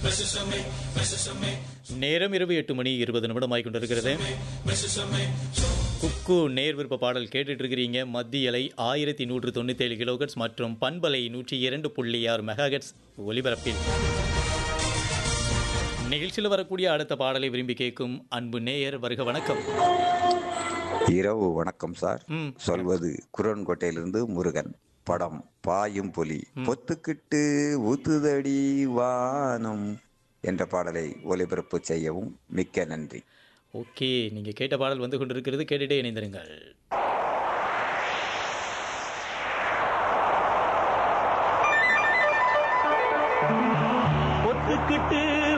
நேரம் இரவு எட்டு மணி இருபது நிமிடமாய் கொண்டிருக்கிறது குக்கு நேர் விருப்ப பாடல் கேட்டுட்டு இருக்கிறீங்க மத்திய அலை ஆயிரத்தி நூற்று தொண்ணூத்தேழு கிலோகட்ஸ் மற்றும் பண்பலை நூற்றி இரண்டு புள்ளி ஆறு மெகாகட்ஸ் ஒலிபரப்பில் நிகழ்ச்சியில் வரக்கூடிய அடுத்த பாடலை விரும்பி கேட்கும் அன்பு நேயர் வருக வணக்கம் இரவு வணக்கம் சார் ம். சொல்வது குரன்கோட்டையிலிருந்து முருகன் படம் பாயும் புலி பொத்துக்கிட்டு ஊத்துதடி வானம் என்ற பாடலை ஒலிபரப்பு செய்யவும் மிக்க நன்றி ஓகே நீங்கள் கேட்ட பாடல் வந்து கொண்டிருக்கிறது கேட்டுட்டே இணைந்திருங்கள்